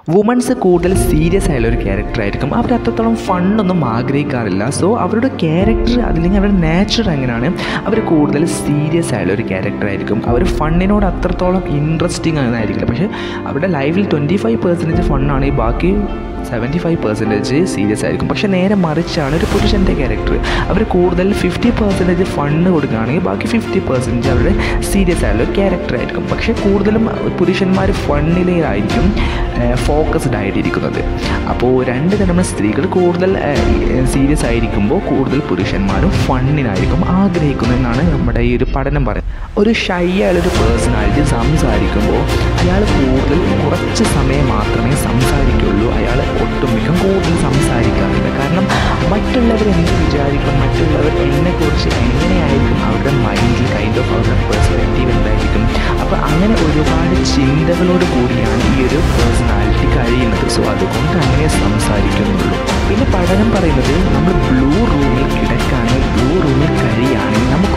women's കൂടുതൽ serious ആയുള്ള ഒരു ക്യാരക്ടർ ആയിരിക്കും അവർ അത്രത്തോളം ഫണ്ടൊന്നും ആഗ്രഹിക്കാറില്ല സോ അവരുടെ ക്യാരക്ടർ അതില്ലെങ്കിൽ അവരുടെ നാച്ചർ എങ്ങനെയാണ് അവർ കൂടുതൽ സീരിയസ് ആയുള്ള ഒരു ക്യാരക്ടർ ആയിരിക്കും അവർ ഫണ്ണിനോട് അത്രത്തോളം ഇൻട്രസ്റ്റിംഗ് ആയിരിക്കില്ല പക്ഷേ അവരുടെ ലൈഫിൽ ട്വൻറ്റി ഫൈവ് പെർസെൻറ്റേജ് ഫണ്ണാണെങ്കിൽ ബാക്കി സെവൻറ്റി ഫൈവ് പെർസെൻറ്റേജ് സീരിയസ് ആയിരിക്കും പക്ഷേ നേരെ മറിച്ചാണ് ഒരു പുരുഷൻ്റെ ക്യാരക്ടർ അവർ കൂടുതൽ ഫിഫ്റ്റി പെർസെൻറ്റേജ് ഫണ്ട് കൊടുക്കുകയാണെങ്കിൽ ബാക്കി ഫിഫ്റ്റി പെർസെൻറ്റേജ് അവരുടെ സീരിയസ് ആയുള്ള ഒരു ക്യാരക്ടർ ആയിരിക്കും പക്ഷേ കൂടുതലും പുരുഷന്മാർ ഫണ്ണിലായിരിക്കും ഫോക്കസ്ഡ് ആയിട്ടിരിക്കുന്നത് അപ്പോൾ രണ്ട് തരം സ്ത്രീകൾ കൂടുതൽ സീരിയസ് ആയിരിക്കുമ്പോൾ കൂടുതൽ പുരുഷന്മാരും ഫണ്ണിനായിരിക്കും ആഗ്രഹിക്കുന്നതെന്നാണ് നമ്മുടെ ഈ ഒരു പഠനം പറയുന്നത് ഒരു ഷൈ ആയൊരു പേഴ്സണാലിറ്റി സംസാരിക്കുമ്പോൾ അയാൾ കൂടുതൽ കുറച്ച് സമയം മാത്രമേ സംസാരിക്കുള്ളൂ അയാൾ ഒട്ടുമിക്ക കൂടുതൽ സംസാരിക്കാറില്ല കാരണം മറ്റുള്ളവർ എന്ത് വിചാരിക്കും മറ്റുള്ളവർ എന്നെക്കുറിച്ച് എങ്ങനെയായിരിക്കും അവരുടെ മൈൻഡിൽ കൈൻഡ് ഓഫ് അവരുടെ പെർസ്പെക്റ്റീവ് എന്തായിരിക്കും അപ്പോൾ അങ്ങനെ ഒരുപാട് ചിന്തകളോട് കൂടിയാണ് ഈ ഒരു പേഴ്സണാലിറ്റി കഴിയുന്നത് സോ അതുകൊണ്ട് അങ്ങനെ സംസാരിക്കുന്നുള്ളൂ പിന്നെ പഠനം പറയുന്നത് നമ്മൾ ബ്ലൂ റൂമിൽ കിടക്കുകയാണെങ്കിൽ ബ്ലൂ റൂമിൽ കഴിയുകയാണെങ്കിൽ നമുക്ക്